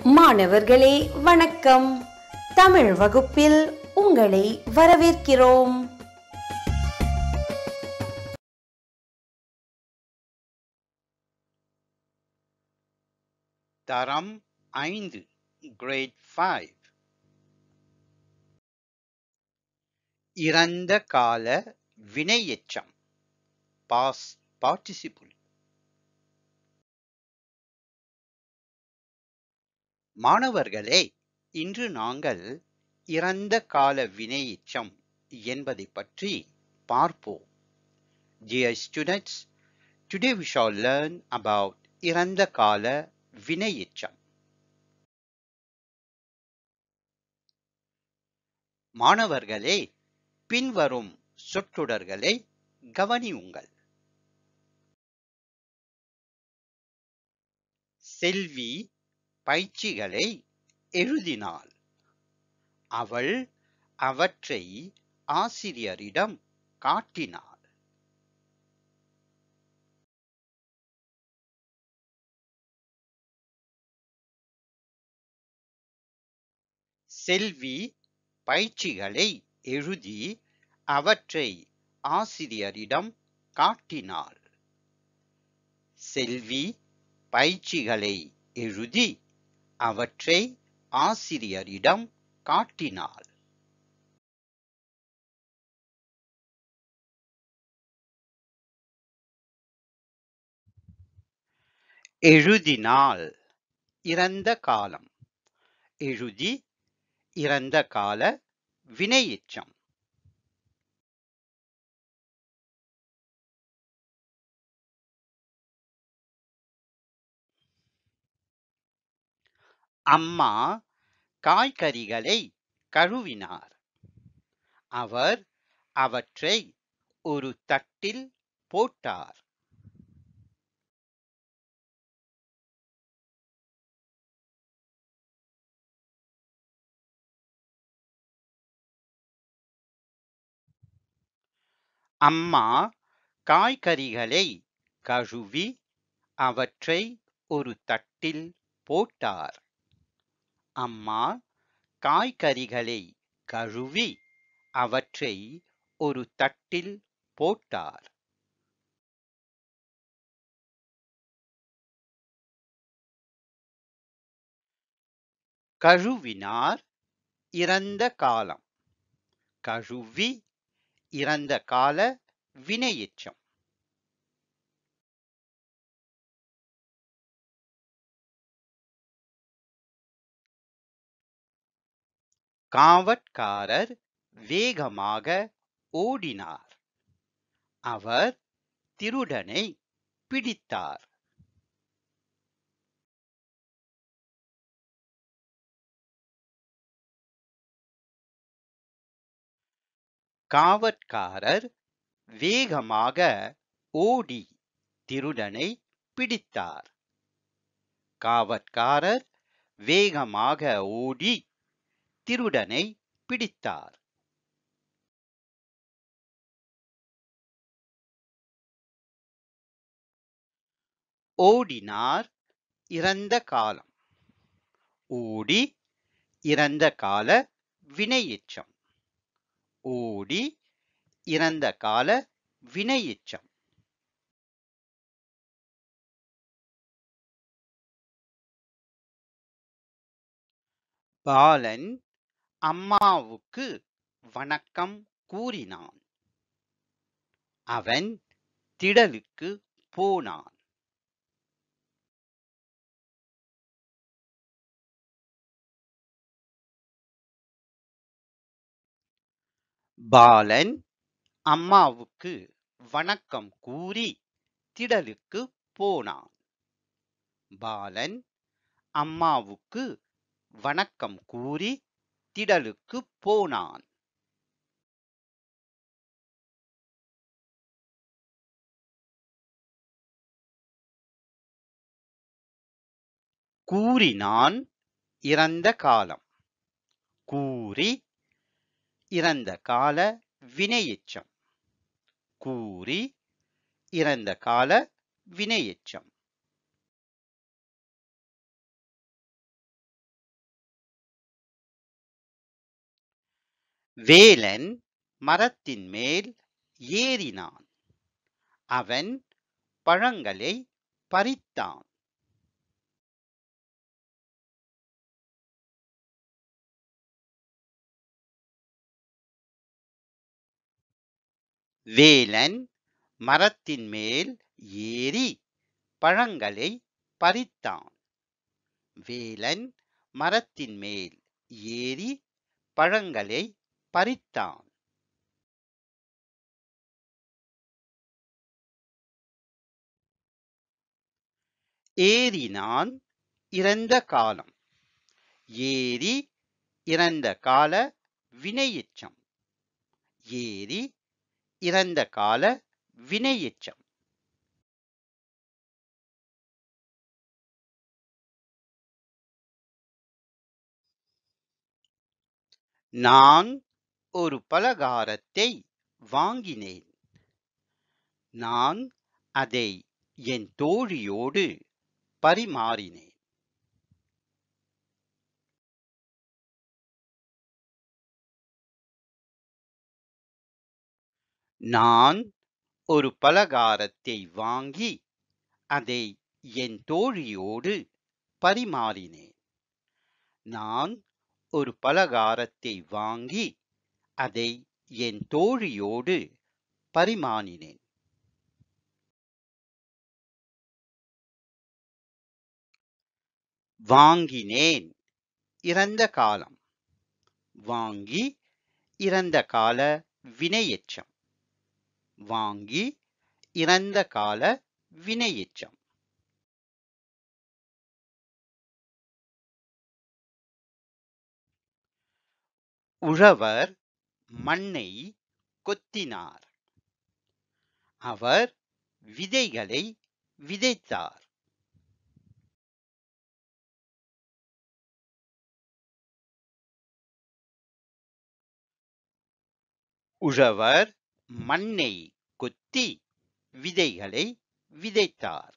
மாணவர்களே வணக்கம் தமிழ் வகுப்பில் உங்களை வரவேற்கிறோம் தரம் ஐந்து கிரேட் ஃபைவ் இறந்த கால வினையெச்சம் பாஸ் பார்ட்டிசிபிள் மாணவர்களே இன்று நாங்கள் இறந்த கால வினையெச்சம் என்பதை பற்றி பார்ப்போம் Dear students, today we shall learn about இறந்த கால வினையெச்சம் மாணவர்களே பின்வரும் சொற்றொடர்களை கவனியுங்கள் செல்வி பயிற்சிகளை எழுதினாள் அவள் அவற்றை ஆசிரியரிடம் காட்டினாள் செல்வி பயிற்சிகளை எழுதி அவற்றை ஆசிரியரிடம் காட்டினாள் செல்வி பயிற்சிகளை எழுதி அவற்றை ஆசிரியரிடம் காட்டினாள் எழுதினாள் இறந்த காலம் எழுதி இறந்த கால வினையெச்சம் அம்மா காய்கறிகளை கழுவினார் அவர் அவற்றை ஒரு தட்டில் போட்டார் அம்மா காய்கறிகளை கழுவி அவற்றை ஒரு தட்டில் போட்டார் அம்மா காய்கறிகளை கழுவி அவற்றை ஒரு தட்டில் போட்டார் கழுவினார் இறந்த காலம் கழுவி இறந்த கால வினையெச்சம் காவற்காரர் வேகமாக ஓடினார் அவர் திருடனை பிடித்தார் காவற்காரர் வேகமாக ஓடி திருடனை பிடித்தார் காவற்காரர் வேகமாக ஓடி திருடனை பிடித்தார் ஓடினார் இறந்த காலம் ஓடி இறந்த கால வினையெச்சம் ஓடி இறந்த கால வினையெச்சம் பாலன் அம்மாவுக்கு வணக்கம் கூறினான் அவன் திடலுக்கு போனான் பாலன் அம்மாவுக்கு வணக்கம் கூறி திடலுக்கு போனான் பாலன் அம்மாவுக்கு வணக்கம் கூறி திடலுக்கு போனான் கூறினான் இறந்த காலம் கூறி இறந்த கால வினையெச்சம் கூறி இறந்த கால வினையெச்சம் வேலன் மரத்தின் மேல் ஏறினான் அவன் பழங்களை பறித்தான் வேலன் மரத்தின் மேல் ஏறி பழங்களை பறித்தான் வேலன் மரத்தின் மேல் ஏறி பழங்களை பறித்தான் ஏறினான் இறந்த காலம் ஏரி இறந்த கால வினையெச்சம் ஏரி இறந்த கால வினையெச்சம் நான் ஒரு பலகாரத்தை வாங்கினேன் நான் அதை என் தோழியோடு பரிமாறினேன் நான் ஒரு பலகாரத்தை வாங்கி அதை என் தோழியோடு பரிமாறினேன் நான் ஒரு பலகாரத்தை வாங்கி அதை என் தோழியோடு பரிமாறினேன் வாங்கினேன் இறந்த காலம் வாங்கி இறந்த கால வினையெச்சம் வாங்கி இறந்த கால வினையெச்சம் உழவர் மண்ணை கொத்தினார் அவர் விதைகளை விதைத்தார் உழவர் மண்ணை கொத்தி விதைகளை விதைத்தார்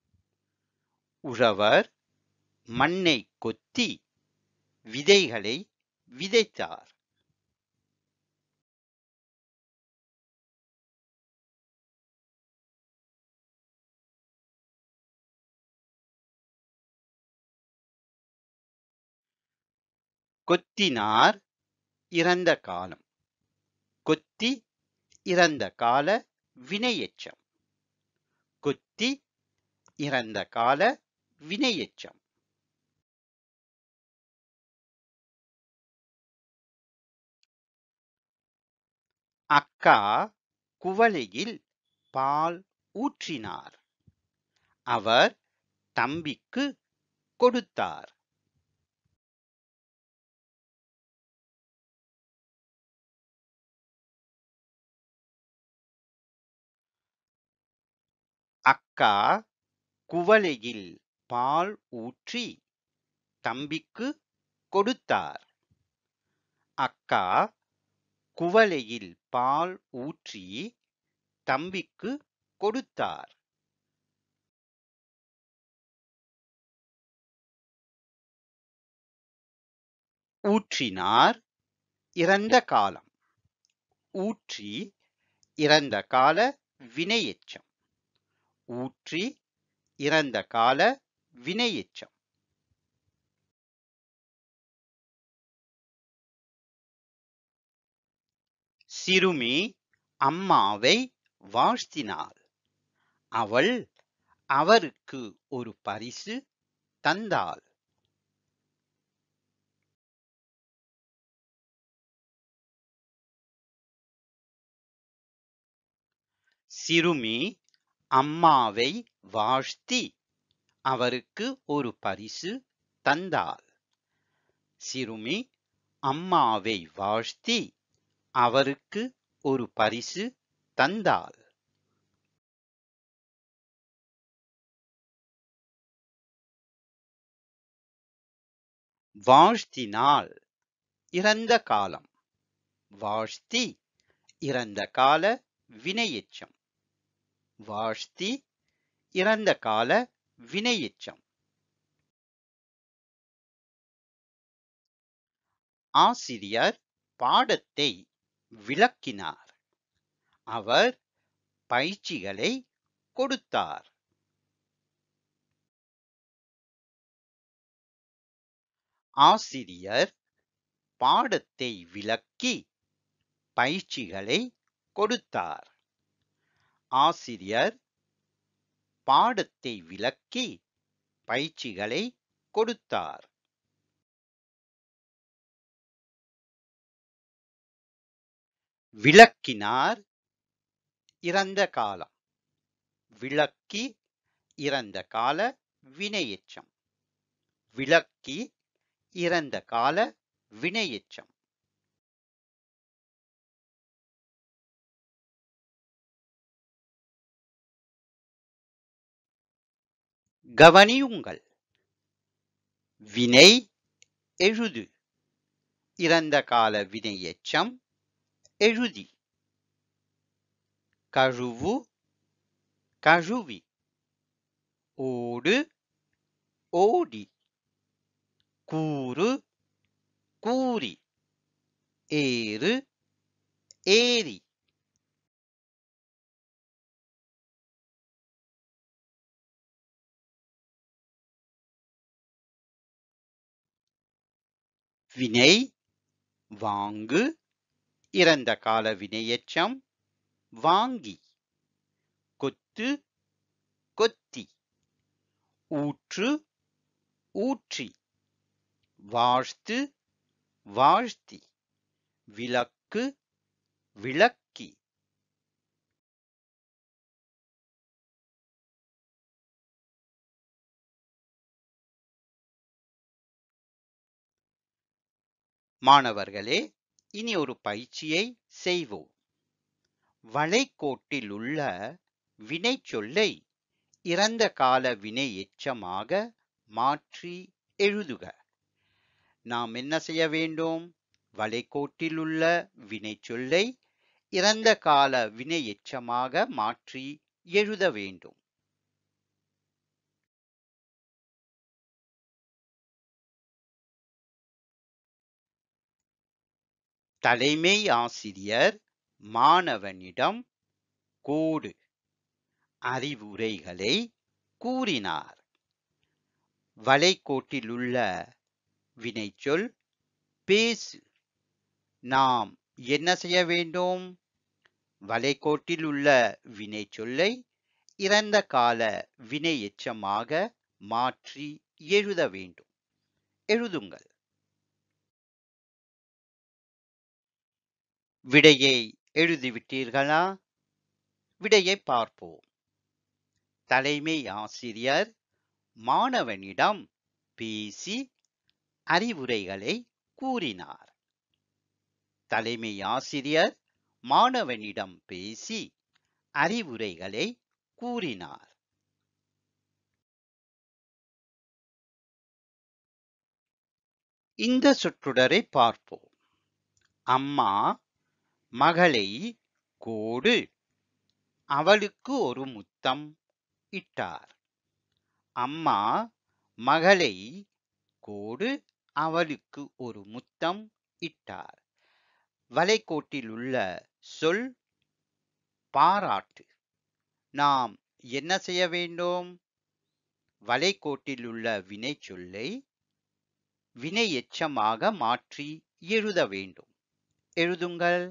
உழவர் மண்ணை கொத்தி விதைகளை விதைத்தார் கொத்தினார் இறந்த காலம் கொத்தி இறந்த கால வினையெச்சம் கொத்தி இறந்த கால வினையெச்சம் அக்கா குவளையில் பால் ஊற்றினார் அவர் தம்பிக்கு கொடுத்தார் அக்கா குவளையில் பால் ஊற்றி தம்பிக்கு கொடுத்தார் அக்கா குவளையில் பால் ஊற்றி தம்பிக்கு கொடுத்தார் ஊற்றினார் இறந்த காலம் ஊற்றி இறந்த கால வினையெச்சம் ஊற்றி இறந்த கால வினையெச்சம் சிறுமி அம்மாவை வாழ்த்தினாள் அவள் அவருக்கு ஒரு பரிசு தந்தாள் சிறுமி அம்மாவை வாழ்த்தி அவருக்கு ஒரு பரிசு தந்தாள் சிறுமி அம்மாவை வாழ்த்தி அவருக்கு ஒரு பரிசு தந்தாள் வாழ்த்தினாள் இறந்த காலம் வாழ்த்தி இறந்த கால வினையெச்சம் வாழ்த்தி இறந்த கால வினையெச்சம் ஆசிரியர் பாடத்தை விளக்கினார் அவர் பயிற்சிகளை கொடுத்தார் ஆசிரியர் பாடத்தை விளக்கி பயிற்சிகளை கொடுத்தார் ஆசிரியர் பாடத்தை விளக்கி பயிற்சிகளை கொடுத்தார் விளக்கினார் இறந்த காலம் விளக்கி இறந்த கால வினையெச்சம் விளக்கி இறந்த கால வினையெச்சம் கவனியுங்கள் வினை எழுது இறந்த கால வினையெச்சம் எழுதி கழுவு கழுவி ஓடு ஓடி கூறு கூறி ஏறு ஏரி வினை வாங்கு இறந்த கால வினையெச்சம் வாங்கி கொத்து கொத்தி ஊற்று ஊற்றி வாழ்த்து வாழ்த்தி விளக்கு விளக்கி மாணவர்களே இனி ஒரு பயிற்சியை செய்வோம் வளைகோட்டில் உள்ள வினைச்சொல்லை இறந்த கால வினை எச்சமாக மாற்றி எழுதுக நாம் என்ன செய்ய வேண்டும் வளைகோட்டில் உள்ள வினைச்சொல்லை இறந்த கால வினை எச்சமாக மாற்றி எழுத வேண்டும் தலைமை ஆசிரியர் மாணவனிடம் கோடு அறிவுரைகளை கூறினார் வளைகோட்டிலுள்ள வினைச்சொல் பேசு நாம் என்ன செய்ய வேண்டும் வளைகோட்டில் உள்ள வினைச்சொல்லை இறந்த கால வினை எச்சமாக மாற்றி எழுத வேண்டும் எழுதுங்கள் விடையை எழுதிவிட்டீர்களா விடையை பார்ப்போம் தலைமை ஆசிரியர் மாணவனிடம் பேசி அறிவுரைகளை கூறினார் தலைமை ஆசிரியர் மாணவனிடம் பேசி அறிவுரைகளை கூறினார் இந்த சொற்றொடரை பார்ப்போம் அம்மா மகளை கோடு அவளுக்கு ஒரு முத்தம் இட்டார் அம்மா மகளை கோடு அவளுக்கு ஒரு முத்தம் இட்டார் வளைகோட்டில் உள்ள சொல் பாராட்டு நாம் என்ன செய்ய வேண்டும் வளைகோட்டில் உள்ள வினை சொல்லை வினை எச்சமாக மாற்றி எழுத வேண்டும் எழுதுங்கள்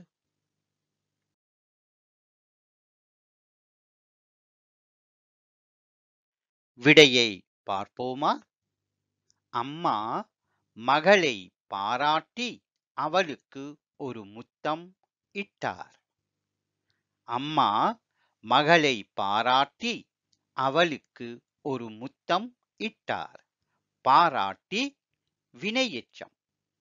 விடையை பார்ப்போமா அம்மா மகளை பாராட்டி அவளுக்கு ஒரு முத்தம் இட்டார் அம்மா மகளை பாராட்டி அவளுக்கு ஒரு முத்தம் இட்டார் பாராட்டி வினையெச்சம்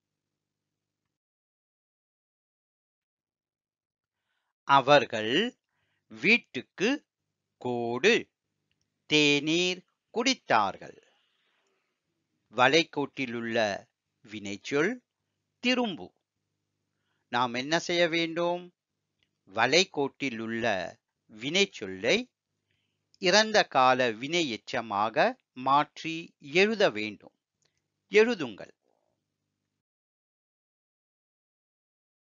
அவர்கள் வீட்டுக்கு கோடு தேநீர் குடித்தார்கள் வளைகோட்டிலுள்ள வினைச்சொல் திரும்பு நாம் என்ன செய்ய வேண்டும் வளைகோட்டில் உள்ள வினைச்சொல்லை இறந்த கால வினை எச்சமாக மாற்றி எழுத வேண்டும் எழுதுங்கள்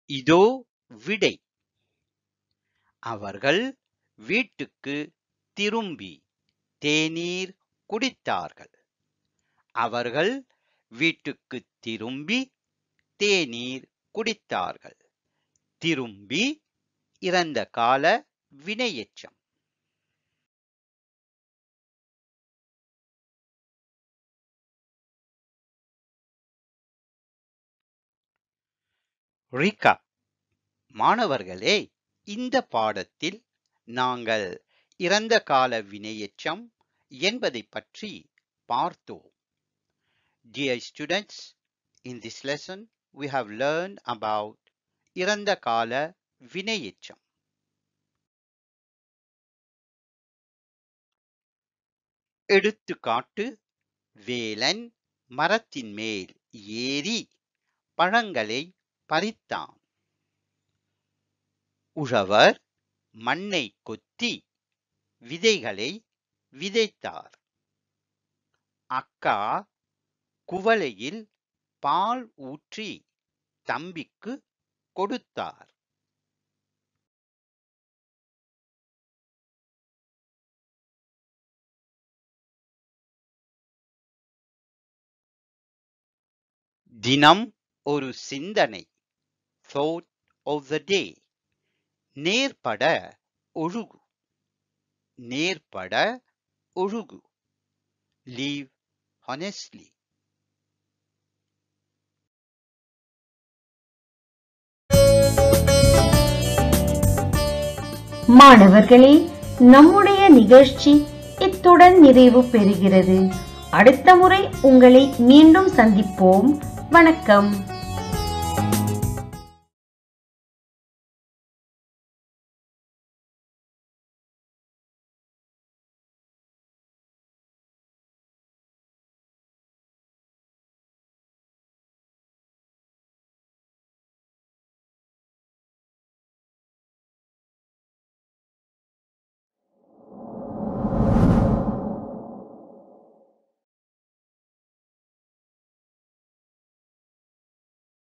இதோ விடை அவர்கள் வீட்டுக்கு திரும்பி தேநீர் குடித்தார்கள் அவர்கள் வீட்டுக்கு திரும்பி தேநீர் குடித்தார்கள் திரும்பி இறந்த கால வினையெச்சம் ரிகா மாணவர்களே இந்த பாடத்தில் நாங்கள் இறந்த கால வினையெச்சம் என்பதை பற்றி பார்த்தோம் Dear students, in this lesson we have learned about இறந்த கால வினையெச்சம் எடுத்துக்காட்டு வேலன் மரத்தின் மேல் ஏறி பழங்களை பறித்தான் உழவர் மண்ணை கொத்தி விதைகளை விதைத்தார் அக்கா குவளையில் பால் ஊற்றி தம்பிக்கு கொடுத்தார் தினம் ஒரு சிந்தனை thought of the day நேர்பட ஒழுகு நேர்பட ஒழுகு live honestly மாணவர்களே நம்முடைய நிகழ்ச்சி இத்துடன் நிறைவு பெறுகிறது அடுத்த முறை உங்களை மீண்டும் சந்திப்போம் வணக்கம்